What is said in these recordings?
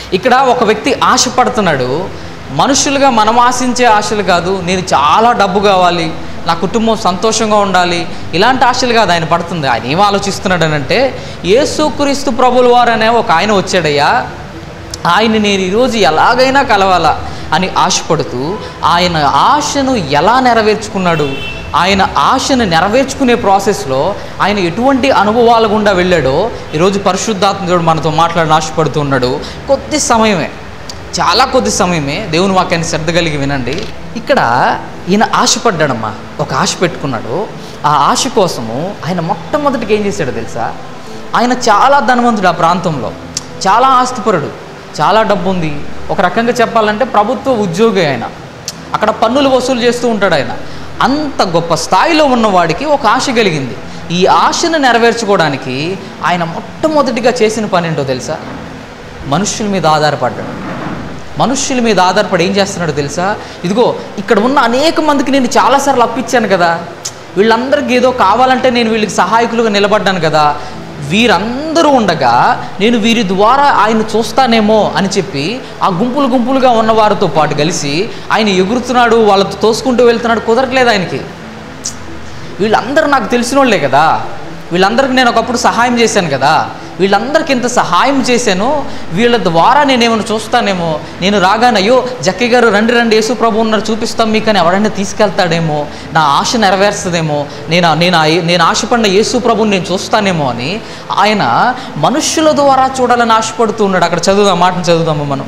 ఇక్కడ ఒక వ్యక్తి ఆశపడుతున్నాడు మనుషులుగా మనం ఆశించే ఆశలు కాదు నేను చాలా డబ్బు కావాలి నా కుటుంబం సంతోషంగా ఉండాలి ఇలాంటి ఆశలు కాదు ఆయన పడుతుంది ఆయన ఏం ఆలోచిస్తున్నాడు అని అంటే యేసుక్రీస్తు ప్రభుల వారు అనే ఒక ఆయన వచ్చాడయ్యా ఆయన నేను ఈరోజు ఎలాగైనా కలవాలా అని ఆశపడుతూ ఆయన ఆశను ఎలా నెరవేర్చుకున్నాడు ఆయన ఆశను నెరవేర్చుకునే ప్రాసెస్లో ఆయన ఎటువంటి అనుభవాల గుండా వెళ్ళాడో ఈరోజు పరిశుద్ధాత్మకుడు మనతో మాట్లాడిన ఆశపడుతూ ఉన్నాడు కొద్ది సమయమే చాలా కొద్ది సమయమే దేవుని వాక్యాన్ని శ్రద్ధ కలిగి వినండి ఇక్కడ ఈయన ఆశపడ్డాడమ్మా ఒక ఆశ పెట్టుకున్నాడు ఆ ఆశ కోసము ఆయన మొట్టమొదటికి ఏం చేశాడో తెలుసా ఆయన చాలా ధనవంతుడు ఆ ప్రాంతంలో చాలా ఆస్తిపరుడు చాలా డబ్బు ఉంది ఒక రకంగా చెప్పాలంటే ప్రభుత్వ ఉద్యోగి ఆయన అక్కడ పన్నులు వసూలు చేస్తూ ఉంటాడు ఆయన అంత గొప్ప స్థాయిలో ఉన్నవాడికి ఒక ఆశ కలిగింది ఈ ఆశను నెరవేర్చుకోవడానికి ఆయన మొట్టమొదటిగా చేసిన పని ఏంటో తెలుసా మనుష్యుల మీద ఆధారపడ్డాడు మనుష్యుల మీద ఆధారపడి ఏం చేస్తున్నాడో తెలుసా ఇదిగో ఇక్కడ ఉన్న అనేక మందికి నేను చాలాసార్లు అప్పించాను కదా వీళ్ళందరికీ ఏదో కావాలంటే నేను వీళ్ళకి సహాయకులుగా నిలబడ్డాను కదా వీరందరూ ఉండగా నేను వీరి ద్వారా ఆయన చూస్తానేమో అని చెప్పి ఆ గుంపులు గుంపులుగా ఉన్న వారితో పాటు కలిసి ఆయన ఎగురుతున్నాడు వాళ్ళతో తోసుకుంటూ వెళ్తున్నాడు కుదరట్లేదు ఆయనకి వీళ్ళందరూ నాకు తెలిసిన వాళ్ళే కదా వీళ్ళందరికీ నేను ఒకప్పుడు సహాయం చేశాను కదా వీళ్ళందరికీ ఇంత సహాయం చేశాను వీళ్ళ ద్వారా నేనేమైనా చూస్తానేమో నేను రాగానే అయ్యో జక్కి గారు రండి రండి యేసు ప్రభు ఉన్నారు చూపిస్తాం మీకు అని ఎవరైనా తీసుకెళ్తాడేమో నా ఆశ నెరవేరుస్తుందేమో నేను నేను ఆ- నేను ఆశపడిన యేసు ప్రభుని నేను చూస్తానేమో అని ఆయన మనుష్యుల ద్వారా చూడాలని ఆశపడుతూ ఉన్నాడు అక్కడ చదువుదాం మాటను చదువుదాము మనం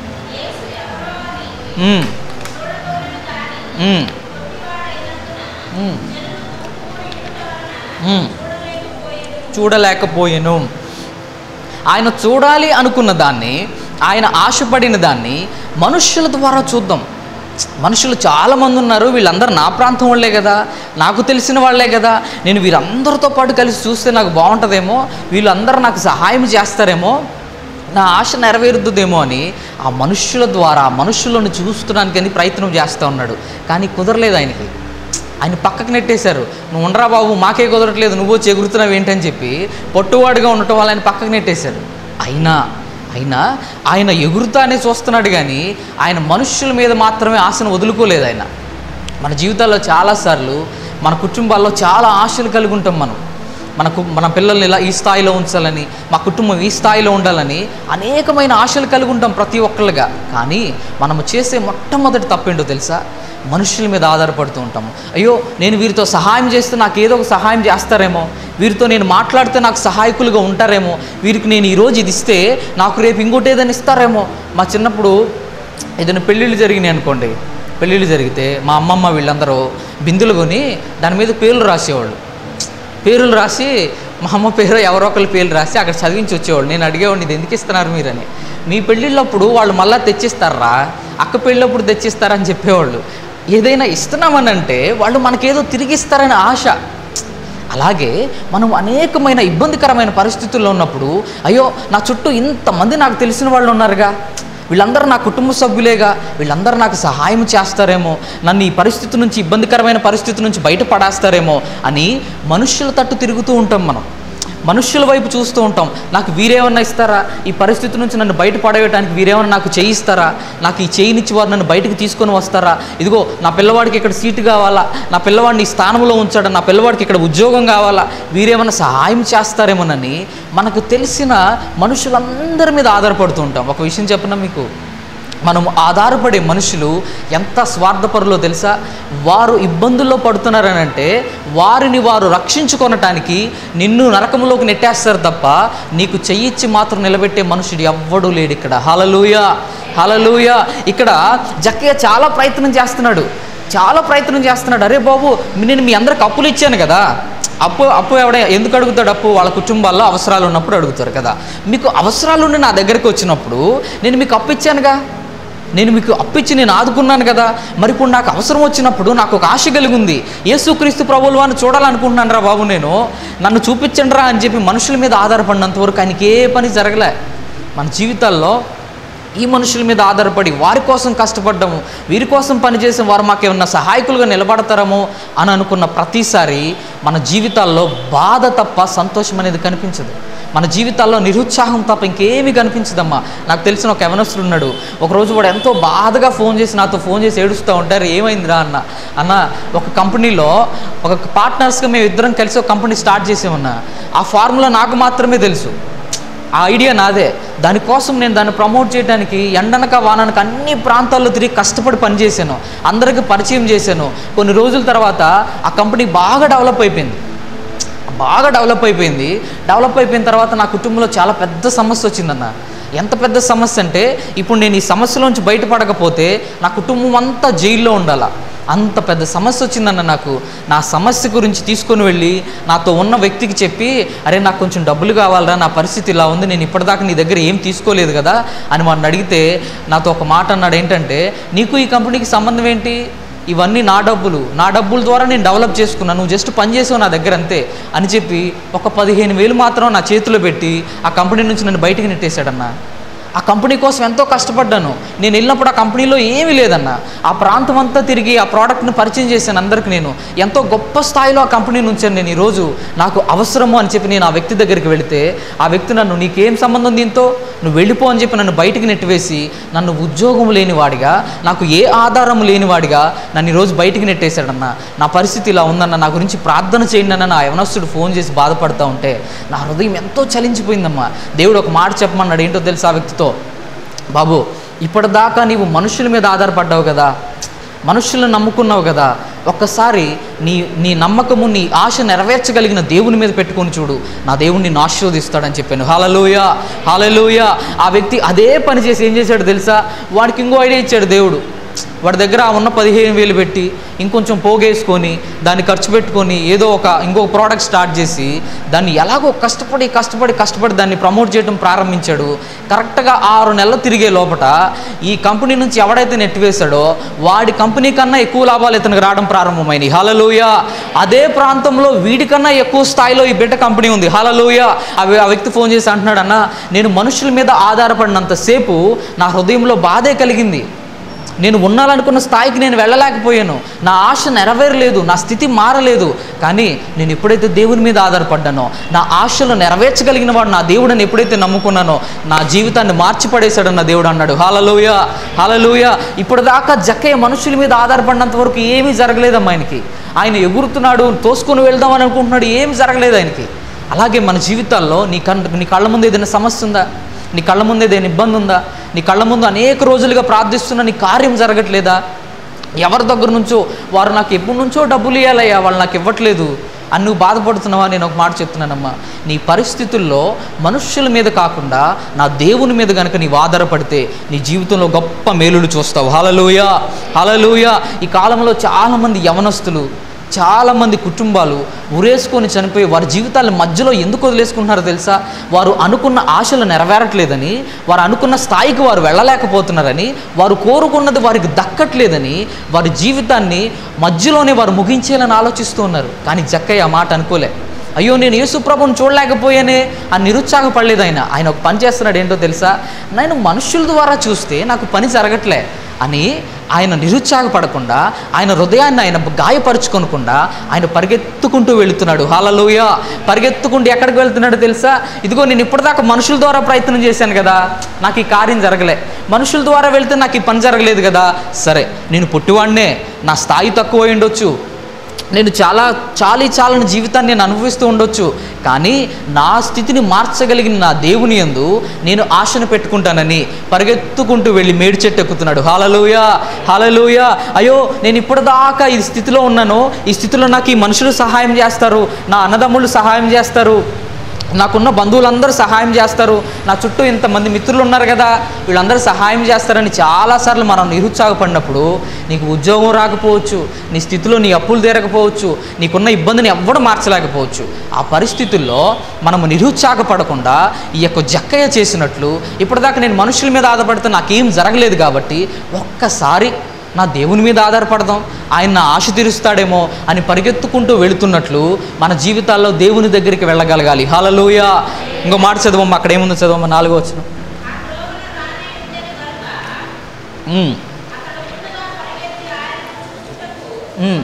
ఉమ్. ఉమ్. ఉమ్. ఉమ్. చూడలేకపోయాను ఆయన చూడాలి అనుకున్న దాన్ని ఆయన ఆశపడిన దాన్ని మనుష్యుల ద్వారా చూద్దాం మనుషులు చాలామంది ఉన్నారు వీళ్ళందరూ నా ప్రాంతం వాళ్ళే కదా నాకు తెలిసిన వాళ్ళే కదా నేను వీరందరితో పాటు కలిసి చూస్తే నాకు బాగుంటుందేమో వీళ్ళందరూ నాకు సహాయం చేస్తారేమో నా ఆశ నెరవేరుద్దేమో అని ఆ మనుష్యుల ద్వారా ఆ మనుషులను చూస్తున్నానికి అని ప్రయత్నం చేస్తూ ఉన్నాడు కానీ కుదరలేదు ఆయనకి ఆయన పక్కకు నెట్టేశారు నువ్వు ఉండరా బాబు మాకే కుదరట్లేదు నువ్వు వచ్చి ఎగురుతున్నావు ఏంటని చెప్పి పొట్టువాడిగా ఉండటం వల్ల ఆయన పక్కకు నెట్టేశారు అయినా అయినా ఆయన ఎగురుతానే చూస్తున్నాడు కానీ ఆయన మనుష్యుల మీద మాత్రమే ఆశను వదులుకోలేదు ఆయన మన జీవితాల్లో చాలాసార్లు మన కుటుంబాల్లో చాలా ఆశలు కలిగి ఉంటాం మనం మనకు మన పిల్లల్ని ఇలా ఈ స్థాయిలో ఉంచాలని మా కుటుంబం ఈ స్థాయిలో ఉండాలని అనేకమైన ఆశలు కలిగి ఉంటాం ప్రతి ఒక్కళ్ళుగా కానీ మనము చేసే మొట్టమొదటి తప్పేంటో తెలుసా మనుషుల మీద ఆధారపడుతూ ఉంటాము అయ్యో నేను వీరితో సహాయం చేస్తే నాకు ఏదో ఒక సహాయం చేస్తారేమో వీరితో నేను మాట్లాడితే నాకు సహాయకులుగా ఉంటారేమో వీరికి నేను ఈరోజు ఇది ఇస్తే నాకు రేపు ఇంకోటి ఏదైనా ఇస్తారేమో మా చిన్నప్పుడు ఏదైనా పెళ్ళిళ్ళు జరిగినాయి అనుకోండి పెళ్ళిళ్ళు జరిగితే మా అమ్మమ్మ వీళ్ళందరూ బిందులు కొని దాని మీద పేర్లు రాసేవాళ్ళు పేర్లు రాసి మా అమ్మ పేరు ఎవరో ఒకరి పేర్లు రాసి అక్కడ చదివించి వచ్చేవాళ్ళు నేను అడిగేవాడిని ఇది ఎందుకు ఇస్తున్నారు మీరని మీ పెళ్ళిళ్ళప్పుడు వాళ్ళు మళ్ళీ తెచ్చిస్తారా అక్క పెళ్ళప్పుడు తెచ్చిస్తారని చెప్పేవాళ్ళు ఏదైనా ఇస్తున్నామని అంటే వాళ్ళు మనకేదో తిరిగి ఇస్తారనే ఆశ అలాగే మనం అనేకమైన ఇబ్బందికరమైన పరిస్థితుల్లో ఉన్నప్పుడు అయ్యో నా చుట్టూ ఇంతమంది నాకు తెలిసిన వాళ్ళు ఉన్నారుగా వీళ్ళందరూ నా కుటుంబ సభ్యులేగా వీళ్ళందరూ నాకు సహాయం చేస్తారేమో నన్ను ఈ పరిస్థితి నుంచి ఇబ్బందికరమైన పరిస్థితి నుంచి బయటపడేస్తారేమో అని మనుష్యుల తట్టు తిరుగుతూ ఉంటాం మనం మనుష్యుల వైపు చూస్తూ ఉంటాం నాకు వీరేమన్నా ఇస్తారా ఈ పరిస్థితి నుంచి నన్ను బయట పడవేయడానికి వీరేమన్నా నాకు చేయిస్తారా నాకు ఈ చేయినిచ్చి వారు నన్ను బయటకు తీసుకొని వస్తారా ఇదిగో నా పిల్లవాడికి ఇక్కడ సీటు కావాలా నా పిల్లవాడిని ఈ స్థానంలో ఉంచాడా నా పిల్లవాడికి ఇక్కడ ఉద్యోగం కావాలా వీరేమన్నా సహాయం చేస్తారేమోనని మనకు తెలిసిన మనుషులందరి మీద ఆధారపడుతూ ఉంటాం ఒక విషయం చెప్పనా మీకు మనం ఆధారపడే మనుషులు ఎంత స్వార్థపరులో తెలుసా వారు ఇబ్బందుల్లో పడుతున్నారని అంటే వారిని వారు రక్షించుకొనటానికి నిన్ను నరకంలోకి నెట్టేస్తారు తప్ప నీకు చెయ్యిచ్చి మాత్రం నిలబెట్టే మనుషుడు ఎవ్వడూ లేడు ఇక్కడ హలలుయ హలలుయ ఇక్కడ జక్కయ్య చాలా ప్రయత్నం చేస్తున్నాడు చాలా ప్రయత్నం చేస్తున్నాడు అరే బాబు నేను మీ అందరికి అప్పులు ఇచ్చాను కదా అప్పు అప్పు ఎవడ ఎందుకు అడుగుతాడు అప్పు వాళ్ళ కుటుంబాల్లో అవసరాలు ఉన్నప్పుడు అడుగుతారు కదా మీకు అవసరాలు ఉండి నా దగ్గరికి వచ్చినప్పుడు నేను మీకు అప్పు ఇచ్చానుగా నేను మీకు అప్పిచ్చి నేను ఆదుకున్నాను కదా మరి ఇప్పుడు నాకు అవసరం వచ్చినప్పుడు నాకు ఒక ఆశ కలిగి ఉంది యేసుక్రీస్తు ప్రభులు అని చూడాలనుకుంటున్నాను రా బాబు నేను నన్ను చూపించండి రా అని చెప్పి మనుషుల మీద ఆధారపడినంత వరకు ఆయనకి ఏ పని జరగలే మన జీవితాల్లో ఈ మనుషుల మీద ఆధారపడి వారి కోసం కష్టపడ్డాము వీరి కోసం పనిచేసిన వారు మాకేమన్నా సహాయకులుగా నిలబడతారేమో అని అనుకున్న ప్రతిసారి మన జీవితాల్లో బాధ తప్ప సంతోషం అనేది కనిపించదు మన జీవితాల్లో నిరుత్సాహం తప్ప ఇంకేమీ కనిపించదమ్మా నాకు తెలిసిన ఒక యవనస్తుడు ఉన్నాడు ఒకరోజు వాడు ఎంతో బాధగా ఫోన్ చేసి నాతో ఫోన్ చేసి ఏడుస్తూ ఉంటారు ఏమైందిరా అన్న అన్న ఒక కంపెనీలో ఒక పార్ట్నర్స్గా మేము ఇద్దరం కలిసి ఒక కంపెనీ స్టార్ట్ చేసామన్నా ఆ ఫార్ములా నాకు మాత్రమే తెలుసు ఆ ఐడియా నాదే దానికోసం నేను దాన్ని ప్రమోట్ చేయడానికి ఎండనక వాననక అన్ని ప్రాంతాల్లో తిరిగి కష్టపడి పనిచేశాను అందరికీ పరిచయం చేశాను కొన్ని రోజుల తర్వాత ఆ కంపెనీ బాగా డెవలప్ అయిపోయింది బాగా డెవలప్ అయిపోయింది డెవలప్ అయిపోయిన తర్వాత నా కుటుంబంలో చాలా పెద్ద సమస్య వచ్చిందన్న ఎంత పెద్ద సమస్య అంటే ఇప్పుడు నేను ఈ సమస్యలోంచి బయటపడకపోతే నా కుటుంబం అంతా జైల్లో ఉండాలా అంత పెద్ద సమస్య వచ్చిందన్న నాకు నా సమస్య గురించి తీసుకొని వెళ్ళి నాతో ఉన్న వ్యక్తికి చెప్పి అరే నాకు కొంచెం డబ్బులు కావాలరా నా పరిస్థితి ఇలా ఉంది నేను ఇప్పటిదాకా నీ దగ్గర ఏం తీసుకోలేదు కదా అని వాడిని అడిగితే నాతో ఒక మాట అన్నాడు ఏంటంటే నీకు ఈ కంపెనీకి సంబంధం ఏంటి ఇవన్నీ నా డబ్బులు నా డబ్బుల ద్వారా నేను డెవలప్ చేసుకున్నాను నువ్వు జస్ట్ పని చేసావు నా దగ్గర అంతే అని చెప్పి ఒక పదిహేను వేలు మాత్రం నా చేతిలో పెట్టి ఆ కంపెనీ నుంచి నన్ను బయటికి నెట్టేశాడన్న ఆ కంపెనీ కోసం ఎంతో కష్టపడ్డాను నేను వెళ్ళినప్పుడు ఆ కంపెనీలో ఏమీ లేదన్న ఆ ప్రాంతం అంతా తిరిగి ఆ ప్రోడక్ట్ని పరిచయం చేశాను అందరికి నేను ఎంతో గొప్ప స్థాయిలో ఆ కంపెనీని ఉంచాను నేను ఈరోజు నాకు అవసరము అని చెప్పి నేను ఆ వ్యక్తి దగ్గరికి వెళితే ఆ వ్యక్తి నన్ను నీకేం సంబంధం దీంతో నువ్వు వెళ్ళిపో అని చెప్పి నన్ను బయటికి నెట్టివేసి నన్ను ఉద్యోగం లేనివాడిగా నాకు ఏ ఆధారం లేనివాడిగా నన్ను ఈరోజు బయటికి నెట్టేశాడన్న నా పరిస్థితి ఇలా ఉందన్న నా గురించి ప్రార్థన చేయండి అన్న నా యవనస్తుడు ఫోన్ చేసి బాధపడతా ఉంటే నా హృదయం ఎంతో చలించిపోయిందమ్మా దేవుడు ఒక మాట చెప్పమన్నాడు ఏంటో తెలుసు ఆ వ్యక్తితో బాబు ఇప్పటిదాకా నీవు మనుషుల మీద ఆధారపడ్డావు కదా మనుషులను నమ్ముకున్నావు కదా ఒక్కసారి నీ నీ నమ్మకము నీ ఆశ నెరవేర్చగలిగిన దేవుని మీద పెట్టుకొని చూడు నా దేవుణ్ణి నిన్ను ఆశీర్వదిస్తాడని చెప్పాను హాలలోయ హాలలోయ ఆ వ్యక్తి అదే పని చేసి ఏం చేశాడు తెలుసా వాడికి ఇంకో ఐడియా ఇచ్చాడు దేవుడు వాడి దగ్గర ఆ ఉన్న పదిహేను వేలు పెట్టి ఇంకొంచెం పోగేసుకొని దాన్ని ఖర్చు పెట్టుకొని ఏదో ఒక ఇంకొక ప్రోడక్ట్ స్టార్ట్ చేసి దాన్ని ఎలాగో కష్టపడి కష్టపడి కష్టపడి దాన్ని ప్రమోట్ చేయడం ప్రారంభించాడు కరెక్ట్గా ఆరు నెలలు తిరిగే లోపట ఈ కంపెనీ నుంచి ఎవడైతే నెట్టివేశాడో వాడి కంపెనీ కన్నా ఎక్కువ లాభాలు ఇతనికి రావడం ప్రారంభమైంది హలలోయ అదే ప్రాంతంలో వీడికన్నా ఎక్కువ స్థాయిలో ఈ బిడ్డ కంపెనీ ఉంది హలలోయ అవి ఆ వ్యక్తి ఫోన్ చేసి అంటున్నాడు అన్న నేను మనుషుల మీద ఆధారపడినంతసేపు నా హృదయంలో బాధే కలిగింది నేను ఉండాలనుకున్న స్థాయికి నేను వెళ్ళలేకపోయాను నా ఆశ నెరవేరలేదు నా స్థితి మారలేదు కానీ నేను ఎప్పుడైతే దేవుని మీద ఆధారపడ్డానో నా ఆశలు నెరవేర్చగలిగిన వాడు నా దేవుడని ఎప్పుడైతే నమ్ముకున్నానో నా జీవితాన్ని మార్చిపడేశాడు నా దేవుడు అన్నాడు హాలలోయ హాలలోయ ఇప్పటిదాకా జక్కయ్య మనుషుల మీద ఆధారపడినంత వరకు ఏమీ జరగలేదమ్మా ఆయనకి ఆయన ఎగురుతున్నాడు తోసుకొని వెళ్దామని అనుకుంటున్నాడు ఏమి జరగలేదు ఆయనకి అలాగే మన జీవితాల్లో నీ కన్ నీ కళ్ళ ముందు ఏదైనా సమస్య ఉందా నీ కళ్ళ ముందు ఏదైనా ఇబ్బంది ఉందా నీ కళ్ళ ముందు అనేక రోజులుగా ప్రార్థిస్తున్న నీ కార్యం జరగట్లేదా ఎవరి దగ్గర నుంచో వారు నాకు ఎప్పటి నుంచో డబ్బులు ఇవ్వాలయ్యా వాళ్ళు నాకు ఇవ్వట్లేదు అని నువ్వు బాధపడుతున్నావా నేను ఒక మాట చెప్తున్నానమ్మా నీ పరిస్థితుల్లో మనుష్యుల మీద కాకుండా నా దేవుని మీద కనుక నీవు ఆధారపడితే నీ జీవితంలో గొప్ప మేలులు చూస్తావు హలలోయ హలలోయ ఈ కాలంలో చాలామంది యవనస్తులు చాలామంది కుటుంబాలు ఉరేసుకొని చనిపోయి వారి జీవితాల మధ్యలో ఎందుకు వదిలేసుకుంటున్నారో తెలుసా వారు అనుకున్న ఆశలు నెరవేరట్లేదని వారు అనుకున్న స్థాయికి వారు వెళ్ళలేకపోతున్నారని వారు కోరుకున్నది వారికి దక్కట్లేదని వారి జీవితాన్ని మధ్యలోనే వారు ముగించేయాలని ఆలోచిస్తూ ఉన్నారు కానీ జక్కయ్య ఆ మాట అనుకోలే అయ్యో నేను యేసుప్రభుని చూడలేకపోయానే అని నిరుత్సాహపడలేదు ఆయన ఆయన ఒక పని చేస్తున్నాడు ఏంటో తెలుసా నేను మనుషుల ద్వారా చూస్తే నాకు పని జరగట్లే అని ఆయన నిరుత్సాహపడకుండా ఆయన హృదయాన్ని ఆయన గాయపరుచుకొనకుండా ఆయన పరిగెత్తుకుంటూ వెళుతున్నాడు హాలలోయ పరిగెత్తుకుంటూ ఎక్కడికి వెళ్తున్నాడో తెలుసా ఇదిగో నేను ఇప్పటిదాకా మనుషుల ద్వారా ప్రయత్నం చేశాను కదా నాకు ఈ కార్యం జరగలే మనుషుల ద్వారా వెళ్తే నాకు ఈ పని జరగలేదు కదా సరే నేను పుట్టివాడినే నా స్థాయి తక్కువ ఉండొచ్చు నేను చాలా చాలీ చాలని జీవితాన్ని నేను అనుభవిస్తూ ఉండొచ్చు కానీ నా స్థితిని మార్చగలిగిన నా దేవుని యందు నేను ఆశను పెట్టుకుంటానని పరిగెత్తుకుంటూ వెళ్ళి మేడి చెట్టు ఎక్కుతున్నాడు హాలలోయ హాలలోయ అయ్యో నేను ఇప్పటిదాకా ఈ స్థితిలో ఉన్నాను ఈ స్థితిలో నాకు ఈ మనుషులు సహాయం చేస్తారు నా అన్నదమ్ముళ్ళు సహాయం చేస్తారు నాకున్న బంధువులందరూ సహాయం చేస్తారు నా చుట్టూ ఇంతమంది మిత్రులు ఉన్నారు కదా వీళ్ళందరూ సహాయం చేస్తారని చాలాసార్లు మనం నిరుత్సాహపడినప్పుడు నీకు ఉద్యోగం రాకపోవచ్చు నీ స్థితిలో నీ అప్పులు తీరకపోవచ్చు నీకున్న ఇబ్బందిని ఎవ్వడం మార్చలేకపోవచ్చు ఆ పరిస్థితుల్లో మనము నిరుత్సాహపడకుండా ఈ యొక్క జక్కయ్య చేసినట్లు ఇప్పటిదాకా నేను మనుషుల మీద ఆధారపడితే నాకేం జరగలేదు కాబట్టి ఒక్కసారి నా దేవుని మీద ఆధారపడదాం ఆయన నా ఆశ తీరుస్తాడేమో అని పరిగెత్తుకుంటూ వెళుతున్నట్లు మన జీవితాల్లో దేవుని దగ్గరికి వెళ్ళగలగాలి హాలలోయ ఇంకో మాట చదవమ్మ అక్కడ ఏముందో చదవమ్మ నాలుగో వచ్చిన ఉమ్. ఉమ్.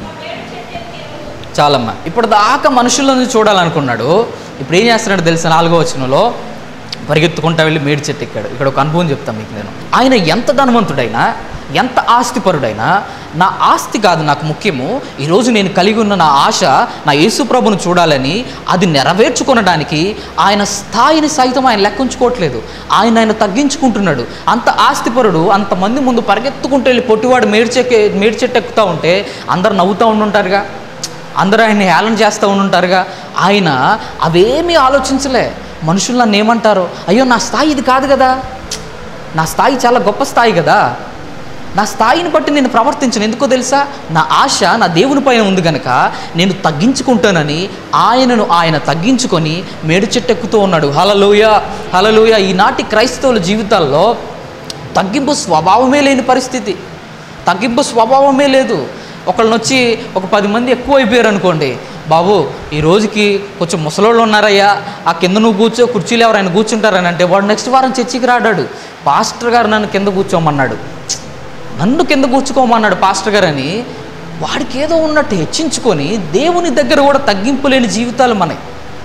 చాలమ్మా ఇప్పుడు దాకా మనుషులను చూడాలనుకున్నాడు ఇప్పుడు ఏం చేస్తున్నాడు తెలుసా నాలుగో వచనంలో పరిగెత్తుకుంటా వెళ్ళి మేడి చెట్టు ఎక్కాడు ఇక్కడ ఒక అనుభవం చెప్తాను మీకు నేను ఆయన ఎంత ధనవంతుడైనా ఎంత ఆస్తిపరుడైనా నా ఆస్తి కాదు నాకు ముఖ్యము ఈరోజు నేను కలిగి ఉన్న నా ఆశ నా యేసు ప్రభును చూడాలని అది నెరవేర్చుకొనడానికి ఆయన స్థాయిని సైతం ఆయన లెక్కించుకోవట్లేదు ఆయన ఆయన తగ్గించుకుంటున్నాడు అంత ఆస్తిపరుడు అంతమంది ముందు పరిగెత్తుకుంటూ వెళ్ళి పొట్టివాడు మేడ్చెక్కే మేడ్చెట్టు ఎక్కుతూ ఉంటే అందరు నవ్వుతూ ఉండుంటారుగా అందరూ ఆయన్ని హేళన చేస్తూ ఉండుంటారుగా ఆయన అవేమీ ఆలోచించలే మనుషులు నన్ను ఏమంటారు అయ్యో నా స్థాయి ఇది కాదు కదా నా స్థాయి చాలా గొప్ప స్థాయి కదా నా స్థాయిని బట్టి నేను ప్రవర్తించను ఎందుకో తెలుసా నా ఆశ నా దేవుని పైన ఉంది కనుక నేను తగ్గించుకుంటానని ఆయనను ఆయన తగ్గించుకొని మేడు చెట్టు ఎక్కుతూ ఉన్నాడు హలలోయ హలలోయ ఈనాటి క్రైస్తవుల జీవితాల్లో తగ్గింపు స్వభావమే లేని పరిస్థితి తగ్గింపు స్వభావమే లేదు ఒకళ్ళని వచ్చి ఒక పది మంది ఎక్కువ అయిపోయారు అనుకోండి బాబు ఈ రోజుకి కొంచెం ముసలోళ్ళు ఉన్నారయ్యా ఆ కింద నువ్వు కూర్చో కుర్చీలు ఎవరైనా కూర్చుంటారని అంటే వాడు నెక్స్ట్ వారం చర్చికి రాడాడు పాస్టర్ గారు నన్ను కింద కూర్చోమన్నాడు నన్ను కింద కూర్చుకోమన్నాడు పాస్టర్ గారు అని వాడికి ఏదో ఉన్నట్టు హెచ్చించుకొని దేవుని దగ్గర కూడా తగ్గింపు లేని జీవితాలు మనకి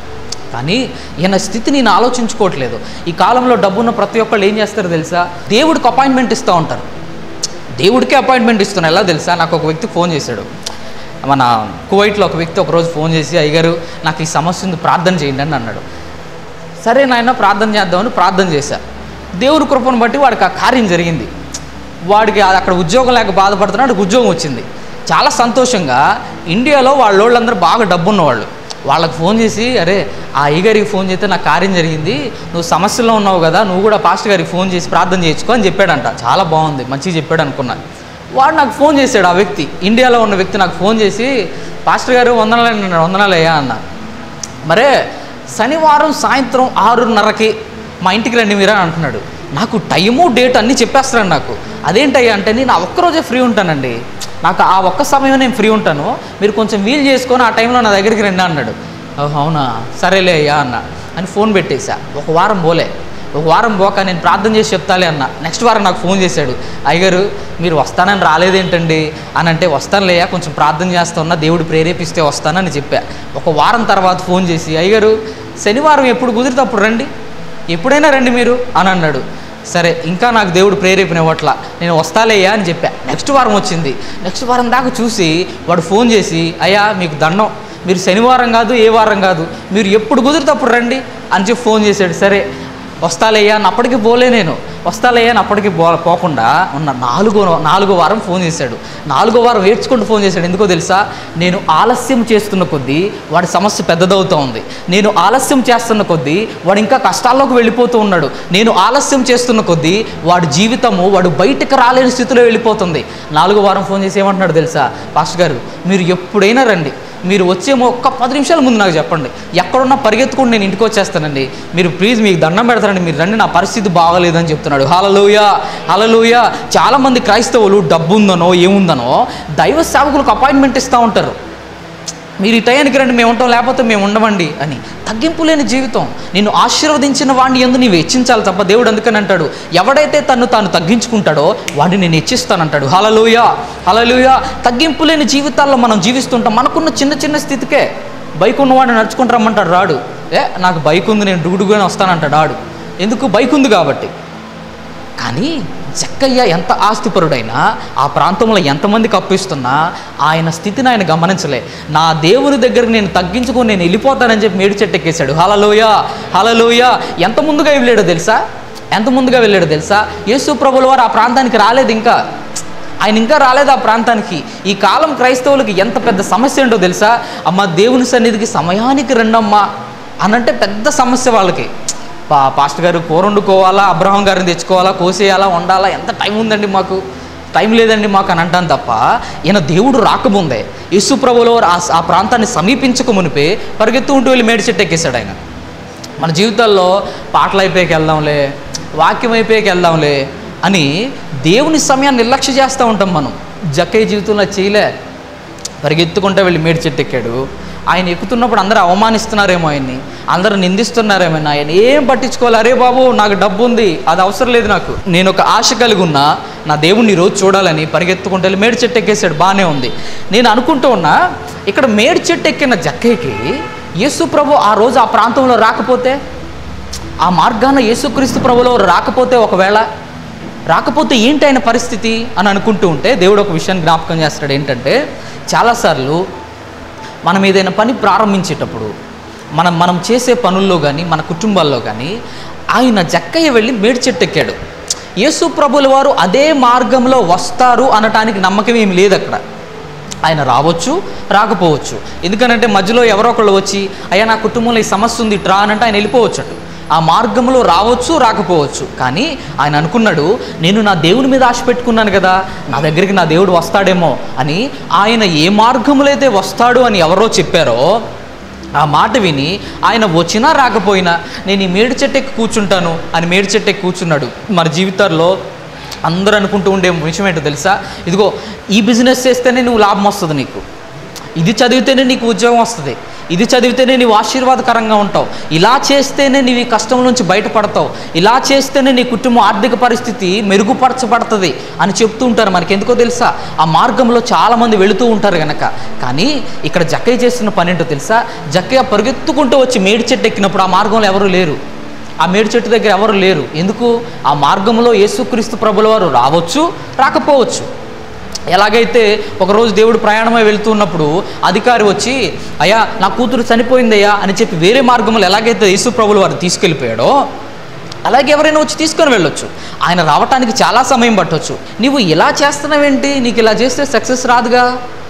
కానీ ఈయన స్థితి నేను ఆలోచించుకోవట్లేదు ఈ కాలంలో డబ్బున్న ప్రతి ఒక్కళ్ళు ఏం చేస్తారో తెలుసా దేవుడికి అపాయింట్మెంట్ ఇస్తూ ఉంటారు దేవుడికే అపాయింట్మెంట్ ఇస్తున్నా ఎలా తెలుసా నాకు ఒక వ్యక్తి ఫోన్ చేశాడు మన కువైట్లో ఒక వ్యక్తి ఒకరోజు ఫోన్ చేసి అయ్యగారు నాకు ఈ సమస్య ఉంది ప్రార్థన చేయండి అని అన్నాడు సరే నాయన ప్రార్థన చేద్దామని ప్రార్థన చేశా దేవుడి కృపను బట్టి వాడికి ఆ కార్యం జరిగింది వాడికి అది అక్కడ ఉద్యోగం లేక బాధపడుతున్నాడు వాడికి ఉద్యోగం వచ్చింది చాలా సంతోషంగా ఇండియాలో వాళ్ళ వాళ్ళందరూ బాగా డబ్బున్న వాళ్ళు వాళ్ళకి ఫోన్ చేసి అరే ఆ అయ్యగారికి ఫోన్ చేస్తే నాకు కార్యం జరిగింది నువ్వు సమస్యలో ఉన్నావు కదా నువ్వు కూడా పాస్టర్ గారికి ఫోన్ చేసి ప్రార్థన చేయించుకో అని చెప్పాడంట చాలా బాగుంది మంచిగా చెప్పాడు అనుకున్నా వాడు నాకు ఫోన్ చేశాడు ఆ వ్యక్తి ఇండియాలో ఉన్న వ్యక్తి నాకు ఫోన్ చేసి పాస్టర్ గారు వందనాలు అన్నాడు వందనాలయ్యా అన్న మరే శనివారం సాయంత్రం ఆరున్నరకి మా ఇంటికి రండి మీరా అంటున్నాడు నాకు టైము డేట్ అన్నీ చెప్పేస్తున్నాడు నాకు అదేంటయ్యా అంటే నేను ఆ ఒక్కరోజే ఫ్రీ ఉంటానండి నాకు ఆ ఒక్క సమయం నేను ఫ్రీ ఉంటాను మీరు కొంచెం వీలు చేసుకొని ఆ టైంలో నా దగ్గరికి రండి అన్నాడు "ఓహ్, అవునా సరేలే అయ్యా అన్న అని ఫోన్ పెట్టేశా ఒక వారం పోలే ఒక వారం పోక నేను ప్రార్థన చేసి చెప్తాలే అన్న నెక్స్ట్ వారం నాకు ఫోన్ చేశాడు అయ్యగారు మీరు వస్తానని రాలేదేంటండి అని అంటే వస్తానులేయా కొంచెం ప్రార్థన చేస్తా ఉన్నా దేవుడు ప్రేరేపిస్తే వస్తానని చెప్పా ఒక వారం తర్వాత ఫోన్ చేసి అయ్యగారు శనివారం ఎప్పుడు కుదిరితే అప్పుడు రండి ఎప్పుడైనా రండి మీరు అని అన్నాడు సరే ఇంకా నాకు దేవుడు ప్రేరేపణ ఇవ్వట్ల నేను వస్తాలేయ్యా అని చెప్పా నెక్స్ట్ వారం వచ్చింది నెక్స్ట్ వారం దాకా చూసి వాడు ఫోన్ చేసి అయ్యా మీకు దండం మీరు శనివారం కాదు ఏ వారం కాదు మీరు ఎప్పుడు కుదిరితే అప్పుడు రండి అని చెప్పి ఫోన్ చేశాడు సరే వస్తాలేయ్యా అని అప్పటికి పోలే నేను వస్తాలేయ్యా అని అప్పటికి పో పోకుండా ఉన్న నాలుగో నాలుగో వారం ఫోన్ చేశాడు నాలుగో వారం ఏడ్చుకుంటూ ఫోన్ చేశాడు ఎందుకో తెలుసా నేను ఆలస్యం చేస్తున్న కొద్దీ వాడి సమస్య పెద్దదవుతూ ఉంది నేను ఆలస్యం చేస్తున్న కొద్దీ వాడు ఇంకా కష్టాల్లోకి వెళ్ళిపోతూ ఉన్నాడు నేను ఆలస్యం చేస్తున్న కొద్దీ వాడి జీవితము వాడు బయటకు రాలేని స్థితిలో వెళ్ళిపోతుంది నాలుగో వారం ఫోన్ చేసి ఏమంటున్నాడు తెలుసా పాస్టర్ గారు మీరు ఎప్పుడైనా రండి మీరు వచ్చేమో ఒక్క పది నిమిషాల ముందు నాకు చెప్పండి ఎక్కడున్నా పరిగెత్తుకుంటూ నేను ఇంటికి వచ్చేస్తానండి మీరు ప్లీజ్ మీకు దండం పెడతానండి మీరు రండి నా పరిస్థితి బాగలేదని చెప్తున్నాడు హలలోయ హలలోయ చాలామంది క్రైస్తవులు డబ్బు ఉందనో ఏముందనో దైవ సేవకులకు అపాయింట్మెంట్ ఇస్తూ ఉంటారు మీరు ఈ టయానికి రండి మేము ఉంటాం లేకపోతే మేము ఉండమండి అని తగ్గింపు లేని జీవితం నిన్ను ఆశీర్వదించిన వాడిని ఎందు నీవు హెచ్చించాలి తప్ప దేవుడు అందుకని అంటాడు ఎవడైతే తను తాను తగ్గించుకుంటాడో వాడిని నేను హెచ్చిస్తానంటాడు హలలుయ హలలుయ తగ్గింపు లేని జీవితాల్లో మనం జీవిస్తుంటాం మనకున్న చిన్న చిన్న స్థితికే బైక్ ఉన్నవాడిని నడుచుకుంటూ రమ్మంటాడు రాడు ఏ నాకు బైక్ ఉంది నేను డుగుడుగుని వస్తానంటాడు ఆడు ఎందుకు బైక్ ఉంది కాబట్టి కానీ జక్కయ్య ఎంత ఆస్తిపరుడైనా ఆ ప్రాంతంలో ఎంతమందికి అప్పిస్తున్నా ఆయన స్థితిని ఆయన గమనించలే నా దేవుని దగ్గర నేను తగ్గించుకొని నేను వెళ్ళిపోతానని చెప్పి మేడి చెట్టు ఎక్కేశాడు హలలోయ హలలోయ ఎంత ముందుగా వెళ్ళాడో తెలుసా ఎంత ముందుగా వెళ్ళాడో తెలుసా యేసు ప్రభుల వారు ఆ ప్రాంతానికి రాలేదు ఇంకా ఆయన ఇంకా రాలేదు ఆ ప్రాంతానికి ఈ కాలం క్రైస్తవులకి ఎంత పెద్ద సమస్య ఏంటో తెలుసా అమ్మ దేవుని సన్నిధికి సమయానికి రండమ్మా అనంటే పెద్ద సమస్య వాళ్ళకి పా పాస్టర్ గారు కూర వండుకోవాలా అబ్రహం గారిని తెచ్చుకోవాలా కోసేయాలా వండాలా ఎంత టైం ఉందండి మాకు టైం లేదండి మాకు అని అంటాను తప్ప ఈయన దేవుడు రాకముందే యేసు ప్రభులో ఆ ఆ ప్రాంతాన్ని సమీపించక మునిపే పరిగెత్తు ఉంటూ వెళ్ళి మేడి చెట్టు ఎక్కేశాడు ఆయన మన జీవితాల్లో పాటలు అయిపోయాక వెళ్దాంలే వాక్యం అయిపోయాక వెళ్దాంలే అని దేవుని సమయాన్ని నిర్లక్ష్య చేస్తూ ఉంటాం మనం జక్కయ్య జీవితంలో చేయలే పరిగెత్తుకుంటూ వెళ్ళి మేడి చెట్టు ఎక్కాడు ఆయన ఎక్కుతున్నప్పుడు అందరూ అవమానిస్తున్నారేమో ఆయన్ని అందరూ నిందిస్తున్నారేమో ఆయన ఏం పట్టించుకోవాలి అరే బాబు నాకు డబ్బు ఉంది అది అవసరం లేదు నాకు నేను ఒక ఆశ కలిగి ఉన్నా నా దేవుణ్ణి రోజు చూడాలని పరిగెత్తుకుంటూ వెళ్ళి మేడి చెట్టు ఎక్కేసాడు బాగానే ఉంది నేను అనుకుంటూ ఉన్నా ఇక్కడ మేడి చెట్టు ఎక్కిన జక్కయ్యకి యేసు ప్రభు ఆ రోజు ఆ ప్రాంతంలో రాకపోతే ఆ మార్గాన యేసుక్రీస్తు ప్రభులో రాకపోతే ఒకవేళ రాకపోతే ఏంటి ఆయన పరిస్థితి అని అనుకుంటూ ఉంటే దేవుడు ఒక విషయాన్ని జ్ఞాపకం చేస్తాడు ఏంటంటే చాలాసార్లు మనం ఏదైనా పని ప్రారంభించేటప్పుడు మనం మనం చేసే పనుల్లో కానీ మన కుటుంబాల్లో కానీ ఆయన జక్కయ్య వెళ్ళి మేడి చెట్టు ఎక్కాడు యేసు ప్రభుల వారు అదే మార్గంలో వస్తారు అనటానికి నమ్మకం ఏమి లేదు అక్కడ ఆయన రావచ్చు రాకపోవచ్చు ఎందుకనంటే మధ్యలో ఎవరో ఒకళ్ళు వచ్చి అయ్యా నా కుటుంబంలో ఈ సమస్య ఉంది ట్రా అని అంటే ఆయన వెళ్ళిపోవచ్చు అటు ఆ మార్గంలో రావచ్చు రాకపోవచ్చు కానీ ఆయన అనుకున్నాడు నేను నా దేవుని మీద ఆశ పెట్టుకున్నాను కదా నా దగ్గరికి నా దేవుడు వస్తాడేమో అని ఆయన ఏ మార్గంలో అయితే వస్తాడు అని ఎవరో చెప్పారో ఆ మాట విని ఆయన వచ్చినా రాకపోయినా నేను ఈ మేడి చెట్టు ఎక్కి కూర్చుంటాను అని మేడి చెట్టు ఎక్కి కూర్చున్నాడు మన జీవితాల్లో అందరూ అనుకుంటూ ఉండే విషయం ఏంటో తెలుసా ఇదిగో ఈ బిజినెస్ చేస్తేనే నువ్వు లాభం వస్తుంది నీకు ఇది చదివితేనే నీకు ఉద్యోగం వస్తుంది ఇది చదివితేనే నీవు ఆశీర్వాదకరంగా ఉంటావు ఇలా చేస్తేనే నీవు ఈ కష్టం నుంచి బయటపడతావు ఇలా చేస్తేనే నీ కుటుంబం ఆర్థిక పరిస్థితి మెరుగుపరచబడుతుంది అని చెప్తూ ఉంటారు మనకి ఎందుకో తెలుసా ఆ మార్గంలో చాలామంది వెళుతూ ఉంటారు కనుక కానీ ఇక్కడ జక్కయ్య చేస్తున్న పని ఏంటో తెలుసా జక్కయ్య పరిగెత్తుకుంటూ వచ్చి మేడి చెట్టు ఎక్కినప్పుడు ఆ మార్గంలో ఎవరు లేరు ఆ మేడి చెట్టు దగ్గర ఎవరు లేరు ఎందుకు ఆ మార్గంలో యేసుక్రీస్తు ప్రభుల వారు రావచ్చు రాకపోవచ్చు ఎలాగైతే ఒకరోజు దేవుడు ప్రయాణమై వెళ్తున్నప్పుడు అధికారి వచ్చి అయ్యా నా కూతురు చనిపోయిందయ్యా అని చెప్పి వేరే మార్గంలో ఎలాగైతే యేసు ప్రభులు వారు తీసుకెళ్ళిపోయాడో అలాగే ఎవరైనా వచ్చి తీసుకొని వెళ్ళొచ్చు ఆయన రావటానికి చాలా సమయం పట్టొచ్చు నీవు ఇలా చేస్తున్నావేంటి నీకు ఇలా చేస్తే సక్సెస్ రాదుగా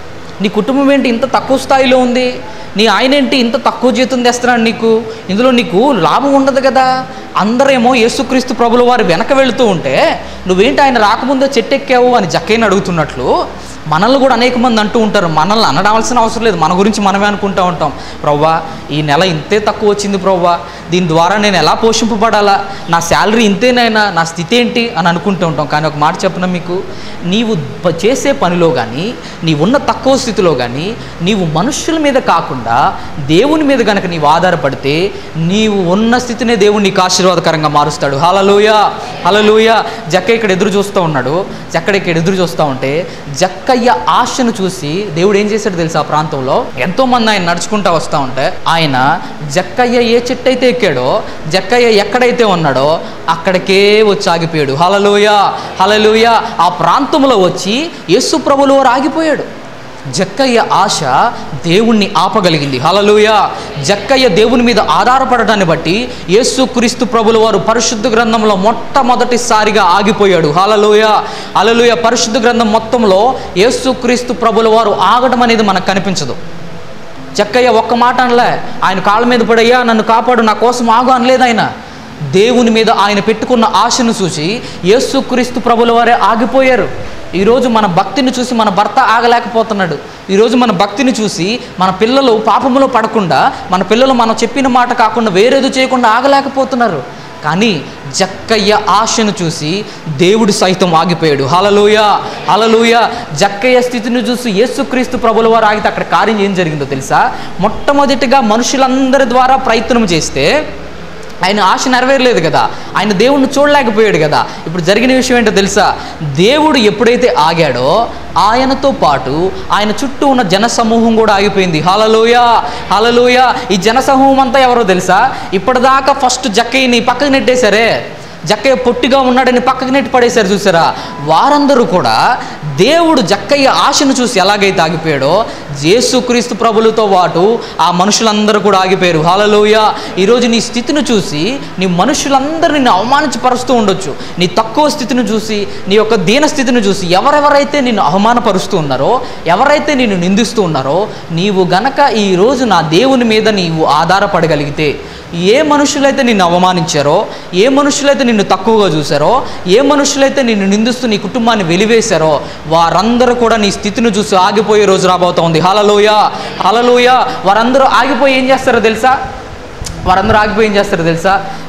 నీ కుటుంబం ఏంటి ఇంత తక్కువ స్థాయిలో ఉంది నీ ఆయన ఏంటి ఇంత తక్కువ జీతం తెస్తున్నాడు నీకు ఇందులో నీకు లాభం ఉండదు కదా అందరేమో యేసుక్రీస్తు ప్రభుల వారు వెనక వెళుతూ ఉంటే నువ్వేంటి ఆయన రాకముందే చెట్టెక్కావు అని జక్కయ్యని అడుగుతున్నట్లు మనల్ని కూడా అనేక మంది అంటూ ఉంటారు మనల్ని అనడాల్సిన అవసరం లేదు మన గురించి మనమే అనుకుంటూ ఉంటాం ప్రవ్వా ఈ నెల ఇంతే తక్కువ వచ్చింది ప్రవ్వా దీని ద్వారా నేను ఎలా పోషింపబడాలా నా శాలరీ ఇంతేనైనా నా స్థితి ఏంటి అని అనుకుంటూ ఉంటాం కానీ ఒక మాట చెప్పిన మీకు నీవు ప- చేసే పనిలో కానీ నీవు ఉన్న తక్కువ స్థితిలో కానీ నీవు మనుషుల మీద కాకుండా దేవుని మీద కనుక నీవు ఆధారపడితే నీవు ఉన్న స్థితినే దేవుడు నీకు ఆశీర్వాదకరంగా మారుస్తాడు హలలోయ హలలోయ జక్క ఇక్కడ ఎదురు చూస్తూ ఉన్నాడు జక్కడ ఇక్కడ ఎదురు చూస్తూ ఉంటే జక్కయ్య ఆశను చూసి దేవుడు ఏం చేశాడు తెలుసా ఆ ప్రాంతంలో ఎంతో మంది ఆయన నడుచుకుంటూ వస్తూ ఉంటే ఆయన జక్కయ్య ఏ చెట్టు అయితే ఎక్కాడో జక్కయ్య ఎక్కడైతే ఉన్నాడో అక్కడికే వచ్చి ఆగిపోయాడు హలలోయ హలలోయ ఆ ప్రాంతంలో వచ్చి యేసు ప్రభులు వారు ఆగిపోయాడు జక్కయ్య ఆశ దేవుణ్ణి ఆపగలిగింది హలలుయ జక్కయ్య దేవుని మీద ఆధారపడటాన్ని బట్టి యేసు క్రీస్తు ప్రభుల వారు పరిశుద్ధ గ్రంథంలో మొట్టమొదటిసారిగా ఆగిపోయాడు హలలుయ హలలుయ పరిశుద్ధ గ్రంథం మొత్తంలో యేసు క్రీస్తు ప్రభుల వారు ఆగడం అనేది మనకు కనిపించదు జక్కయ్య ఒక్క మాట అనలే ఆయన కాళ్ళ మీద పడయ్యా నన్ను కాపాడు నా కోసం ఆగు అనలేదు ఆయన దేవుని మీద ఆయన పెట్టుకున్న ఆశను చూసి యేసుక్రీస్తు ప్రభుల వారే ఆగిపోయారు ఈరోజు మన భక్తిని చూసి మన భర్త ఆగలేకపోతున్నాడు ఈరోజు మన భక్తిని చూసి మన పిల్లలు పాపములో పడకుండా మన పిల్లలు మనం చెప్పిన మాట కాకుండా వేరేది చేయకుండా ఆగలేకపోతున్నారు కానీ జక్కయ్య ఆశను చూసి దేవుడు సైతం ఆగిపోయాడు హలలోయ హలలోయ జక్కయ్య స్థితిని చూసి యేసుక్రీస్తు ప్రభుల వారు ఆగితే అక్కడ కార్యం ఏం జరిగిందో తెలుసా మొట్టమొదటిగా మనుషులందరి ద్వారా ప్రయత్నం చేస్తే ఆయన ఆశ నెరవేరలేదు కదా ఆయన దేవుణ్ణి చూడలేకపోయాడు కదా ఇప్పుడు జరిగిన విషయం ఏంటో తెలుసా దేవుడు ఎప్పుడైతే ఆగాడో ఆయనతో పాటు ఆయన చుట్టూ ఉన్న జనసమూహం కూడా ఆగిపోయింది హలలోయ హలలోయ ఈ జనసమూహం అంతా ఎవరో తెలుసా ఇప్పటిదాకా ఫస్ట్ జక్కయ్యని పక్కకు నెట్టేశారే జక్కయ్య పొట్టిగా ఉన్నాడని పక్కకు నెట్టి పడేశారు చూసారా వారందరూ కూడా దేవుడు జక్కయ్య ఆశను చూసి ఎలాగైతే ఆగిపోయాడో యేసుక్రీస్తు ప్రభులతో పాటు ఆ మనుషులందరూ కూడా ఆగిపోయారు హాలలోయ ఈరోజు నీ స్థితిని చూసి నీ మనుషులందరూ నిన్ను అవమానించపరుస్తూ ఉండొచ్చు నీ తక్కువ స్థితిని చూసి నీ యొక్క దీన స్థితిని చూసి ఎవరెవరైతే నిన్ను అవమానపరుస్తూ ఉన్నారో ఎవరైతే నిన్ను నిందిస్తూ ఉన్నారో నీవు గనక ఈరోజు నా దేవుని మీద నీవు ఆధారపడగలిగితే ఏ మనుషులైతే నిన్ను అవమానించారో ఏ మనుషులైతే నిన్ను తక్కువగా చూశారో ఏ మనుషులైతే నిన్ను నిందిస్తూ నీ కుటుంబాన్ని వెలివేశారో వారందరూ కూడా నీ స్థితిని చూసి ఆగిపోయే రోజు రాబోతోంది హలలోయ హలలోయ వారందరూ ఆగిపోయి ఏం చేస్తారో తెలుసా వారందరూ ఆగిపోయి ఏం చేస్తారో తెలుసా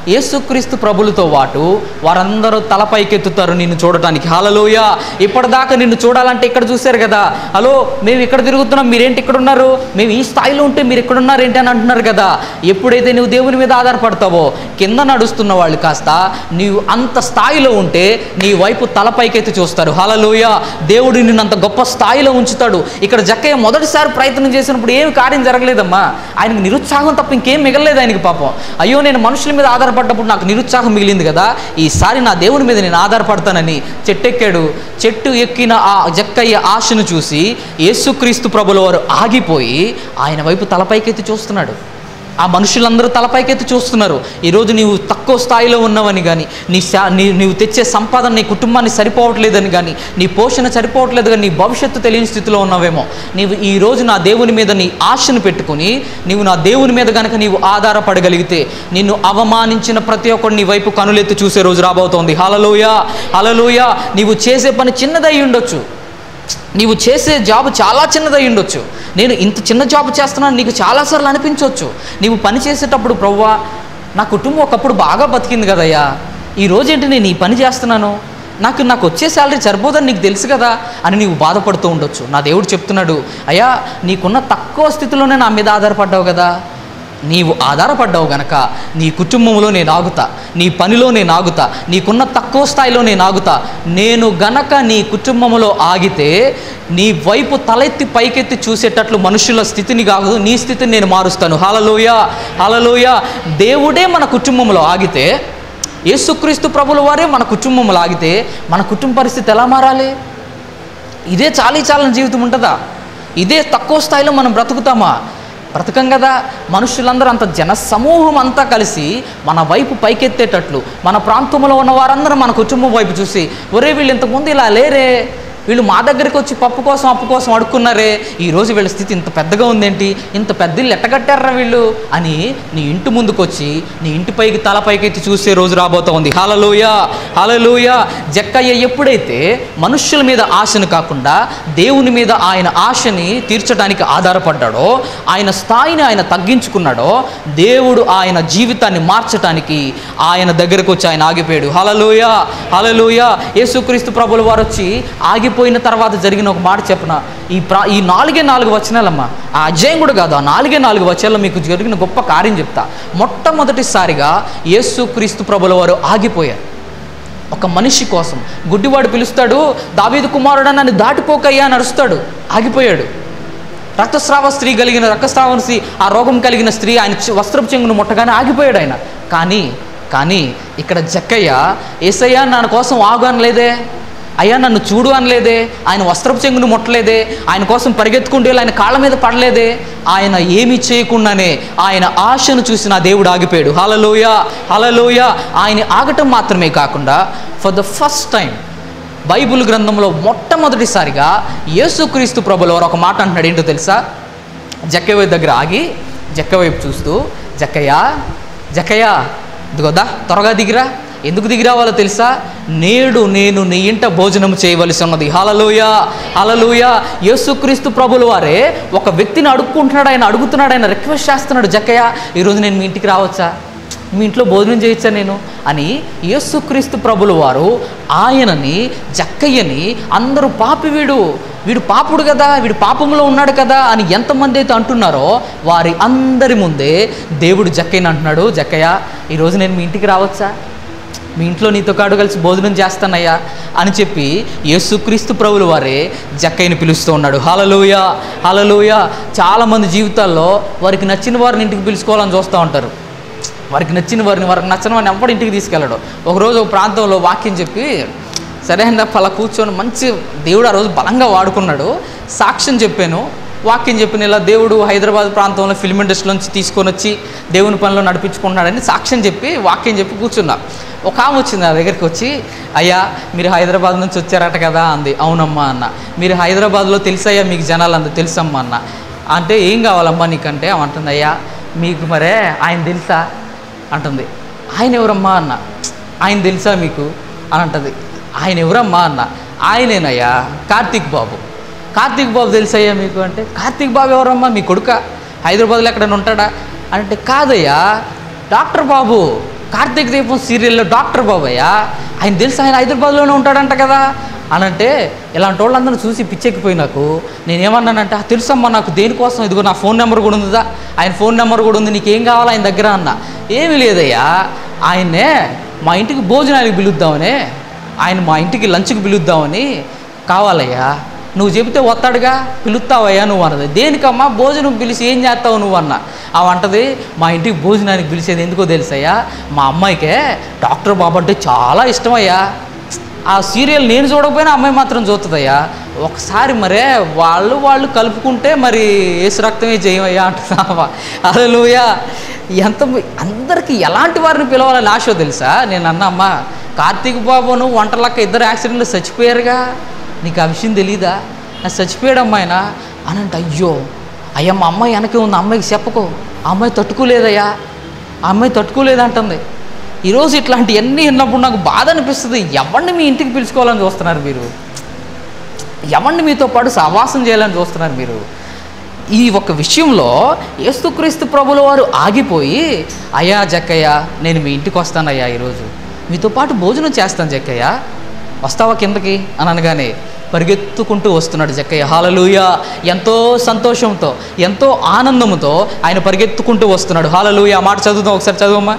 యేసుక్రీస్తు ప్రభులతో పాటు వారందరూ తలపైకెత్తుతారు నిన్ను చూడటానికి హలలోయ ఇప్పటిదాకా నిన్ను చూడాలంటే ఇక్కడ చూశారు కదా హలో మేము ఇక్కడ తిరుగుతున్నాం మీరేంటి ఇక్కడ ఉన్నారు మేము ఈ స్థాయిలో ఉంటే మీరు ఇక్కడ ఉన్నారు ఏంటి అని అంటున్నారు కదా ఎప్పుడైతే నువ్వు దేవుని మీద ఆధారపడతావో కింద నడుస్తున్న వాళ్ళు కాస్త నీవు అంత స్థాయిలో ఉంటే నీ వైపు తలపైకెత్తి చూస్తారు హలలోయ దేవుడు నిన్ను అంత గొప్ప స్థాయిలో ఉంచుతాడు ఇక్కడ జక్కయ్య మొదటిసారి ప్రయత్నం చేసినప్పుడు ఏమి కార్యం జరగలేదమ్మా ఆయనకు నిరుత్సాహం తప్ప ఇంకేం మిగలలేదు ఆయనకి పాపం అయ్యో నేను మనుషుల మీద ఆధారపడ్డప్పుడు నాకు నిరుత్సాహం మిగిలింది కదా ఈసారి నా దేవుని మీద నేను ఆధారపడతానని చెట్టెక్కాడు చెట్టు ఎక్కిన ఆ జక్కయ్య ఆశను చూసి యేసుక్రీస్తు ప్రభుల వారు ఆగిపోయి ఆయన వైపు తలపైకెత్తి చూస్తున్నాడు ఆ మనుషులందరూ తలపైకెత్తి చూస్తున్నారు ఈరోజు నీవు తక్కువ స్థాయిలో ఉన్నవని కానీ నీ శా నీ నీవు తెచ్చే సంపాదన నీ కుటుంబాన్ని సరిపోవట్లేదని కానీ నీ పోషణ సరిపోవట్లేదు కానీ నీ భవిష్యత్తు తెలియని స్థితిలో ఉన్నావేమో నీవు ఈ రోజు నా దేవుని మీద నీ ఆశను పెట్టుకుని నీవు నా దేవుని మీద కనుక నీవు ఆధారపడగలిగితే నిన్ను అవమానించిన ప్రతి ఒక్కడు నీ వైపు కనులెత్తి చూసే రోజు రాబోతోంది హలలోయ హలలోయ నీవు చేసే పని చిన్నదై ఉండొచ్చు నీవు చేసే జాబ్ చాలా చిన్నదై ఉండొచ్చు నేను ఇంత చిన్న జాబ్ చేస్తున్నాను నీకు చాలాసార్లు అనిపించవచ్చు నీవు పని చేసేటప్పుడు ప్రవ్వా నా కుటుంబం ఒకప్పుడు బాగా బతికింది కదయ్యా ఈ రోజేంటి నేను ఈ పని చేస్తున్నాను నాకు నాకు వచ్చే శాలరీ సరిపోదని నీకు తెలుసు కదా అని నీవు బాధపడుతూ ఉండొచ్చు నా దేవుడు చెప్తున్నాడు అయ్యా నీకున్న తక్కువ స్థితిలోనే నా మీద ఆధారపడ్డావు కదా నీవు ఆధారపడ్డావు గనక నీ కుటుంబంలో నేను ఆగుతా నీ పనిలో నేను ఆగుతా నీకున్న తక్కువ స్థాయిలో నేను ఆగుతా నేను గనక నీ కుటుంబంలో ఆగితే నీ వైపు తలెత్తి పైకెత్తి చూసేటట్లు మనుషుల స్థితిని కాదు నీ స్థితిని నేను మారుస్తాను హలలోయ హలలోయ దేవుడే మన కుటుంబంలో ఆగితే యేసుక్రీస్తు ప్రభుల వారే మన కుటుంబంలో ఆగితే మన కుటుంబ పరిస్థితి ఎలా మారాలి ఇదే చాలీ చాలని జీవితం ఉంటుందా ఇదే తక్కువ స్థాయిలో మనం బ్రతుకుతామా బ్రతకం కదా మనుషులందరూ అంత జన సమూహం అంతా కలిసి మన వైపు పైకెత్తేటట్లు మన ప్రాంతంలో ఉన్న వారందరూ మన కుటుంబం వైపు చూసి ఒరే వీళ్ళు ఇంతకుముందు ఇలా లేరే వీళ్ళు మా దగ్గరికి వచ్చి పప్పు కోసం అప్పు కోసం అడుక్కున్నారే ఈరోజు వీళ్ళ స్థితి ఇంత పెద్దగా ఉందేంటి ఇంత పెద్ద ఇల్లు ఎట్టగట్టారా వీళ్ళు అని నీ ఇంటి ముందుకు వచ్చి నీ ఇంటి పైకి తల పైకెత్తి చూసే రోజు రాబోతోంది హలలోయ హలలోయ జక్కయ్య ఎప్పుడైతే మనుష్యుల మీద ఆశను కాకుండా దేవుని మీద ఆయన ఆశని తీర్చడానికి ఆధారపడ్డాడో ఆయన స్థాయిని ఆయన తగ్గించుకున్నాడో దేవుడు ఆయన జీవితాన్ని మార్చడానికి ఆయన దగ్గరకు వచ్చి ఆయన ఆగిపోయాడు హలలోయ హలలోయ యేసుక్రీస్తు ప్రభుల వారు వచ్చి ఆగిపోయిన తర్వాత జరిగిన ఒక మాట చెప్పన ఈ ప్రా ఈ నాలుగే నాలుగు వచనాలమ్మా ఆ అధ్యాయం కూడా కాదు ఆ నాలుగే నాలుగు వచనాల్లో మీకు జరిగిన గొప్ప కార్యం చెప్తా మొట్టమొదటిసారిగా యేసుక్రీస్తు ప్రభుల వారు ఆగిపోయారు ఒక మనిషి కోసం గుడ్డివాడు పిలుస్తాడు దావీదు కుమారుడు నన్ను దాటిపోకయ్యా అని అరుస్తాడు ఆగిపోయాడు రక్తస్రావ స్త్రీ కలిగిన రక్తస్రావ స్త్రీ ఆ రోగం కలిగిన స్త్రీ ఆయన చె- వస్త్రపు చెంగును ముట్టగానే ఆగిపోయాడు ఆయన కానీ కానీ ఇక్కడ జక్కయ్య ఏసయ్య నా కోసం ఆగు అనలేదే అయ్యా నన్ను చూడు అనలేదే ఆయన వస్త్రపు చెంగును ముట్టలేదే ఆయన కోసం పరిగెత్తుకుంటూ వెళ్ళి ఆయన కాళ్ళ మీద పడలేదే ఆయన ఏమీ చేయకుండానే ఆయన ఆశను చూసి నా దేవుడు ఆగిపోయాడు హలలోయ హలలోయ ఆయన ఆగటం మాత్రమే కాకుండా for the first time bible గ్రంథంలో మొట్టమొదటిసారిగా యేసుక్రీస్తు ప్రభుల వారు ఒక మాట అంటున్నాడు ఏంటో తెలుసా జక్కయ్య వైపు దగ్గర ఆగి జక్క వైపు చూస్తూ జక్కయ్య జక్కయ్య ఇదిగోదా త్వరగా దిగిరా ఎందుకు దిగిరావాలో తెలుసా నేడు నేను నీ ఇంట భోజనం చేయవలసి ఉన్నది హలలోయ హలలోయ యేసుక్రీస్తు ప్రభుల వారే ఒక వ్యక్తిని అడుక్కుంటున్నాడు ఆయన అడుగుతున్నాడు ఆయన రిక్వెస్ట్ చేస్తున్నాడు జక్కయ్య ఈరోజు నేను మీ ఇంటికి రావచ్చా మీ ఇంట్లో భోజనం చేయొచ్చా నేను అని యేసుక్రీస్తు ప్రభుల వారు ఆయనని జక్కయ్యని అందరూ పాపి వీడు వీడు పాపుడు కదా వీడు పాపంలో ఉన్నాడు కదా అని ఎంతమంది అయితే అంటున్నారో వారి అందరి ముందే దేవుడు జక్కయ్యని అంటున్నాడు జక్కయ్య ఈరోజు నేను మీ ఇంటికి రావచ్చా మీ ఇంట్లో నీతో కాడు కలిసి భోజనం చేస్తానయ్యా అని చెప్పి యేసుక్రీస్తు ప్రభుల వారే జక్కయ్యని పిలుస్తూ ఉన్నాడు హలలోయ హలలోయ చాలామంది జీవితాల్లో వారికి నచ్చిన వారిని ఇంటికి పిలుచుకోవాలని చూస్తూ ఉంటారు వారికి నచ్చిన వారిని వారికి నచ్చిన వారిని ఎవ్వడు ఇంటికి తీసుకెళ్ళడు ఒకరోజు ఒక ప్రాంతంలో వాక్యం చెప్పి సరే అని అలా కూర్చొని మంచి దేవుడు ఆ రోజు బలంగా వాడుకున్నాడు సాక్ష్యం చెప్పాను వాక్యం చెప్పిన ఇలా దేవుడు హైదరాబాద్ ప్రాంతంలో ఫిల్మ్ ఇండస్ట్రీలోంచి తీసుకొని వచ్చి దేవుని పనిలో నడిపించుకున్నాడని సాక్ష్యం చెప్పి వాక్యం చెప్పి కూర్చున్నా ఒక ఆమె వచ్చింది నా దగ్గరికి వచ్చి అయ్యా మీరు హైదరాబాద్ నుంచి వచ్చారట కదా అంది అవునమ్మా అన్న మీరు హైదరాబాద్లో తెలుసయ్యా మీకు జనాలు అంత తెలుసమ్మా అన్న అంటే ఏం కావాలమ్మా నీకంటే ఆమె అంటుంది అయ్యా మీకు మరే ఆయన తెలుసా అంటుంది ఆయన ఎవరమ్మా అన్న ఆయన తెలుసా మీకు అని అంటది ఆయన ఎవరమ్మా అన్న ఆయనేనయ్యా కార్తీక్ బాబు కార్తీక్ బాబు తెలుసయ్యా మీకు అంటే కార్తీక్ బాబు ఎవరమ్మా మీ కొడుక హైదరాబాద్లో ఎక్కడైనా ఉంటాడా అంటే కాదయ్యా డాక్టర్ బాబు కార్తీక దీపం సీరియల్లో డాక్టర్ బాబయ్య ఆయన తెలుసు ఆయన హైదరాబాద్లోనే ఉంటాడంట కదా అని అంటే ఇలాంటి వాళ్ళందరూ చూసి పిచ్చెక్కిపోయి నాకు నేనేమన్నానంటే "ఆ, తెలుసమ్మా నాకు దేనికోసం ఇదిగో నా ఫోన్ నెంబర్ కూడా ఉందిదా ఆయన ఫోన్ నెంబర్ కూడా ఉంది నీకేం కావాలో ఆయన దగ్గర అన్న ఏమీ లేదయ్యా ఆయన్నే మా ఇంటికి భోజనానికి పిలుద్దామని ఆయన మా ఇంటికి లంచ్కి పిలుద్దామని కావాలయ్యా నువ్వు చెబితే వస్తాడుగా పిలుస్తావయ్యా నువ్వు అన్నది దేనికమ్మా భోజనం పిలిచి ఏం చేస్తావు నువ్వు అన్న ఆ వంటది మా ఇంటికి భోజనానికి పిలిచేది ఎందుకో తెలుసయ్యా మా అమ్మాయికే డాక్టర్ బాబు అంటే చాలా ఇష్టమయ్యా ఆ సీరియల్ నేను చూడకపోయినా అమ్మాయి మాత్రం చూస్తుందయ్యా ఒకసారి మరే వాళ్ళు వాళ్ళు కలుపుకుంటే మరి ఏసు రక్తమే జయమయ్యా అంటున్నావా అలలుయా ఎంత అందరికీ ఎలాంటి వారిని పిలవాలని ఆశో తెలుసా నేను అన్నమ్మా కార్తీక్ బాబును వంటలక్క ఇద్దరు యాక్సిడెంట్లు చచ్చిపోయారుగా నీకు ఆ విషయం తెలీదా నా చచ్చిపోయాడు అమ్మాయినా అని అంటే అయ్యో అయ్యా మా అమ్మాయి వెనకే ఉంది ఆ అమ్మాయికి చెప్పకు ఆ అమ్మాయి తట్టుకోలేదయ్యా ఆ అమ్మాయి తట్టుకోలేదంటుంది ఈరోజు ఇట్లాంటివన్నీ విన్నప్పుడు నాకు బాధ అనిపిస్తుంది ఎవరిని మీ ఇంటికి పిలుచుకోవాలని చూస్తున్నారు మీరు ఎవరిని మీతో పాటు సహవాసం చేయాలని చూస్తున్నారు మీరు ఈ ఒక విషయంలో యేసుక్రీస్తు ప్రభుల వారు ఆగిపోయి అయ్యా జక్కయ్య నేను మీ ఇంటికి వస్తానయ్యా ఈరోజు మీతో పాటు భోజనం చేస్తాను జక్కయ్య వస్తావా కిందకి అని అనగానే పరిగెత్తుకుంటూ వస్తున్నాడు జక్కయ్య హాలలుయ ఎంతో సంతోషంతో ఎంతో ఆనందంతో ఆయన పరిగెత్తుకుంటూ వస్తున్నాడు హాలలుయ ఆ మాట చదువుతాం ఒకసారి చదువమ్మా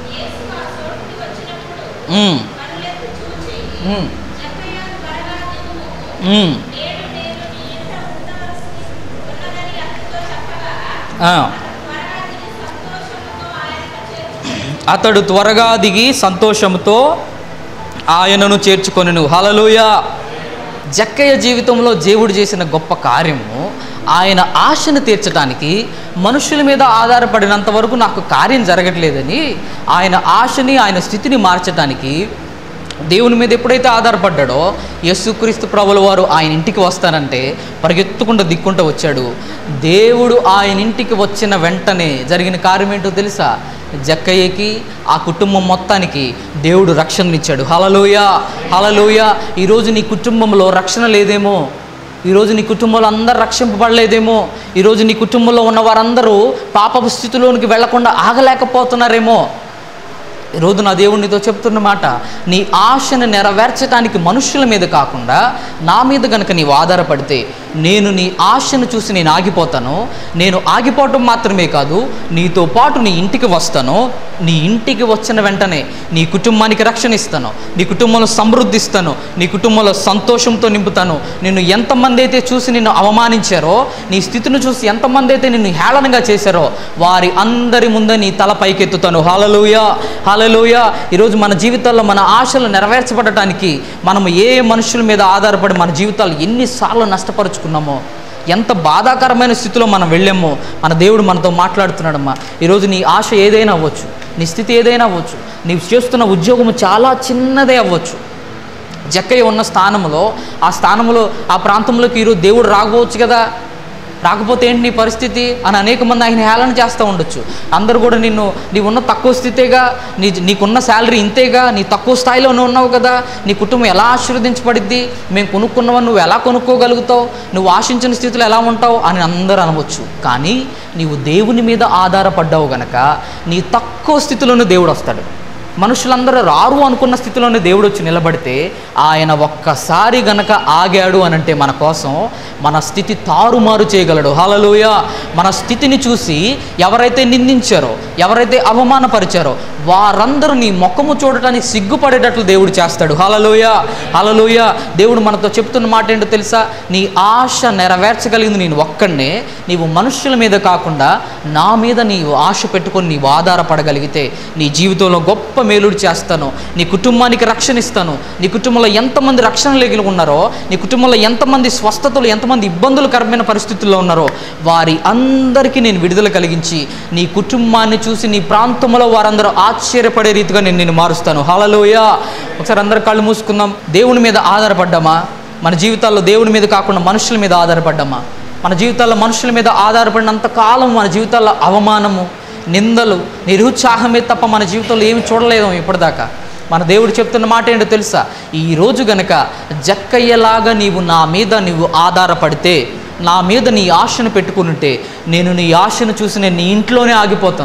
ఉమ్, ఉమ్, ఉమ్. ఆ. అతడు త్వరగా దిగి సంతోషంతో ఆయనను చేర్చుకొనెను హలలుయ జక్కయ్య జీవితంలో దేవుడు చేసిన గొప్ప కార్యము ఆయన ఆశను తీర్చడానికి మనుషుల మీద ఆధారపడినంత వరకు నాకు కార్యం జరగట్లేదని ఆయన ఆశని ఆయన స్థితిని మార్చడానికి దేవుని మీద ఎప్పుడైతే ఆధారపడ్డాడో యేసుక్రీస్తు ప్రభుల వారు ఆయన ఇంటికి వస్తానంటే పరిగెత్తుకుంటూ దిక్కుంటూ వచ్చాడు దేవుడు ఆయన ఇంటికి వచ్చిన వెంటనే జరిగిన కార్యం ఏంటో తెలుసా జక్కయ్యకి ఆ కుటుంబం మొత్తానికి దేవుడు రక్షణనిచ్చాడు హలలోయ హలలోయ ఈరోజు నీ కుటుంబంలో రక్షణ లేదేమో ఈరోజు నీ కుటుంబంలో అందరూ రక్షింపబడలేదేమో ఈరోజు నీ కుటుంబంలో ఉన్న వారందరూ పాపపు స్థితిలోనికి వెళ్లకుండా ఆగలేకపోతున్నారేమో ఈరోజు నా దేవుడు నీతో చెప్తున్న మాట నీ ఆశను నెరవేర్చడానికి మనుషుల మీద కాకుండా నా మీద కనుక నీవు ఆధారపడితే నేను నీ ఆశను చూసి నేను ఆగిపోతాను నేను ఆగిపోవటం మాత్రమే కాదు నీతో పాటు నీ ఇంటికి వస్తాను నీ ఇంటికి వచ్చిన వెంటనే నీ కుటుంబానికి రక్షణ ఇస్తాను నీ కుటుంబంలో సమృద్ధి ఇస్తాను నీ కుటుంబంలో సంతోషంతో నింపుతాను నిన్ను ఎంతమంది అయితే చూసి నిన్ను అవమానించారో నీ స్థితిని చూసి ఎంతమంది అయితే నిన్ను హేళనగా చేశారో వారి అందరి ముందే నీ తల పైకెత్తుతాను హాలలోయ హాలలోయ ఈరోజు మన జీవితాల్లో మన ఆశలు నెరవేర్చబడటానికి మనం ఏ మనుషుల మీద ఆధారపడి మన జీవితాలు ఎన్నిసార్లు నష్టపరుచుకున్నామో ఎంత బాధాకరమైన స్థితిలో మనం వెళ్ళామో మన దేవుడు మనతో మాట్లాడుతున్నాడమ్మా ఈరోజు నీ ఆశ ఏదైనా అవ్వచ్చు నీ స్థితి ఏదైనా అవ్వచ్చు నీవు చేస్తున్న ఉద్యోగం చాలా చిన్నదే అవ్వచ్చు జక్కయ్య ఉన్న స్థానంలో ఆ స్థానంలో ఆ ప్రాంతంలోకి ఈరోజు దేవుడు రాకపోవచ్చు కదా రాకపోతే ఏంటి నీ పరిస్థితి అని అనేక మంది ఆయన హేళన చేస్తూ ఉండొచ్చు అందరూ కూడా నిన్ను నీవు ఉన్న తక్కువ స్థితేగా నీ నీకున్న శాలరీ ఇంతేగా నీ తక్కువ స్థాయిలో నువ్వు ఉన్నావు కదా నీ కుటుంబం ఎలా ఆశీర్వదించబడిద్ది మేము కొనుక్కున్నవని నువ్వు ఎలా కొనుక్కోగలుగుతావు నువ్వు ఆశించిన స్థితిలో ఎలా ఉంటావు అని అందరూ అనవచ్చు కానీ నీవు దేవుని మీద ఆధారపడ్డావు గనక నీ తక్కువ స్థితిలోనూ దేవుడు వస్తాడు మనుషులందరూ రారు అనుకున్న స్థితిలోనే దేవుడు వచ్చి నిలబడితే ఆయన ఒక్కసారి గనక ఆగాడు అనంటే మన కోసం మన స్థితి తారుమారు చేయగలడు హలలోయ మన స్థితిని చూసి ఎవరైతే నిందించారో ఎవరైతే అవమానపరిచారో వారందరూ నీ ముఖము చూడటానికి సిగ్గుపడేటట్లు దేవుడు చేస్తాడు హలలోయ హలలోయ దేవుడు మనతో చెప్తున్న మాట ఏంటో తెలుసా నీ ఆశ నెరవేర్చగలిగింది నేను ఒక్కడనే నీవు మనుషుల మీద కాకుండా నా మీద నీవు ఆశ పెట్టుకొని నీవు ఆధారపడగలిగితే నీ జీవితంలో గొప్ప మేలుడు చేస్తాను నీ కుటుంబానికి రక్షణ ఇస్తాను నీ కుటుంబంలో ఎంతమంది రక్షణ లేగిలి ఉన్నారో నీ కుటుంబంలో ఎంతమంది స్వస్థతలు ఎంతమంది ఇబ్బందులకరమైన పరిస్థితుల్లో ఉన్నారో వారి అందరికీ నేను విడుదల కలిగించి నీ కుటుంబాన్ని చూసి నీ ప్రాంతంలో వారందరూ ఆశ్చర్యపడే రీతిగా నేను నేను మారుస్తాను హలలోయ ఒకసారి అందరు కళ్ళు మూసుకుందాం దేవుని మీద ఆధారపడ్డామా మన జీవితాల్లో దేవుని మీద కాకుండా మనుషుల మీద ఆధారపడ్డామా మన జీవితాల్లో మనుషుల మీద ఆధారపడినంత కాలం మన జీవితాల్లో అవమానము నిందలు నిరుత్సాహమే తప్ప మన జీవితంలో ఏమి చూడలేము ఇప్పటిదాకా మన దేవుడు చెప్తున్న మాట ఏంటో తెలుసా ఈ రోజు గనక జక్కయ్యలాగా నీవు నా మీద నీవు ఆధారపడితే నా మీద నీ ఆశను పెట్టుకుని ఉంటే నేను నీ ఆశను చూసి నేను నీ ఇంట్లోనే ఆగిపోతాను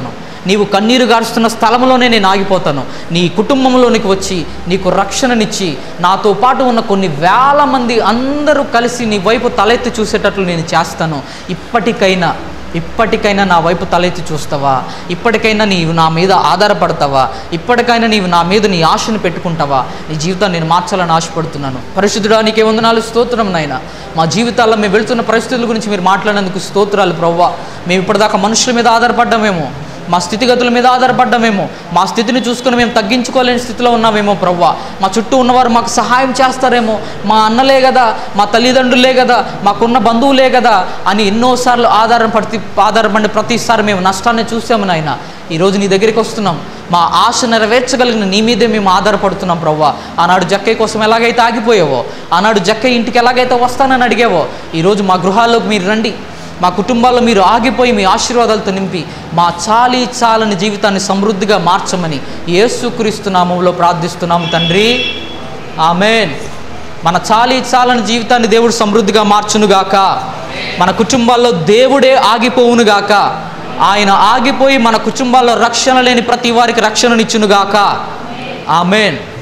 నీవు కన్నీరు గారుస్తున్న స్థలంలోనే నేను ఆగిపోతాను నీ కుటుంబంలోనికి వచ్చి నీకు రక్షణనిచ్చి నాతో పాటు ఉన్న కొన్ని వేల మంది అందరూ కలిసి నీ వైపు తలెత్తి చూసేటట్లు నేను చేస్తాను ఇప్పటికైనా ఇప్పటికైనా నా వైపు తలెత్తి చూస్తావా ఇప్పటికైనా నీవు నా మీద ఆధారపడతావా ఇప్పటికైనా నీవు నా మీద నీ ఆశను పెట్టుకుంటావా నీ జీవితాన్ని నేను మార్చాలని ఆశపడుతున్నాను పరిశుద్ధుడా నీకే వందనాలు స్తోత్రం నాయన మా జీవితాల్లో మేము వెళ్తున్న పరిస్థితుల గురించి మీరు మాట్లాడినందుకు స్తోత్రాలు ప్రవ్వా మేము ఇప్పటిదాకా మనుషుల మీద ఆధారపడ్డామేమో మా స్థితిగతుల మీద ఆధారపడ్డామేమో మా స్థితిని చూసుకుని మేము తగ్గించుకోలేని స్థితిలో ఉన్నామేమో ప్రవ్వా మా చుట్టూ ఉన్నవారు మాకు సహాయం చేస్తారేమో మా అన్నలే కదా మా తల్లిదండ్రులే కదా మాకున్న బంధువులే కదా అని ఎన్నోసార్లు ఆధారపడి ఆధారపడి ప్రతిసారి మేము నష్టాన్ని చూసాము నాయన ఈరోజు నీ దగ్గరికి వస్తున్నాం మా ఆశ నెరవేర్చగలిగిన నీ మీదే మేము ఆధారపడుతున్నాం ప్రవ్వా ఆనాడు జక్కయ్య కోసం ఎలాగైతే ఆగిపోయావో ఆనాడు జక్కయ్య ఇంటికి ఎలాగైతే వస్తానని అడిగావో ఈరోజు మా గృహాల్లోకి మీరు రండి మా కుటుంబాల్లో మీరు ఆగిపోయి మీ ఆశీర్వాదాలతో నింపి మా చాలి చాలని జీవితాన్ని సమృద్ధిగా మార్చమని యేసుక్రీస్తు నామంలో ప్రార్థిస్తున్నాము తండ్రి ఆమెన్ మన చాలి చాలని జీవితాన్ని దేవుడు సమృద్ధిగా మార్చునుగాక మన కుటుంబాల్లో దేవుడే ఆగిపోవునుగాక ఆయన ఆగిపోయి మన కుటుంబాల్లో రక్షణ లేని ప్రతి వారికి రక్షణనిచ్చునుగాక ఆమెన్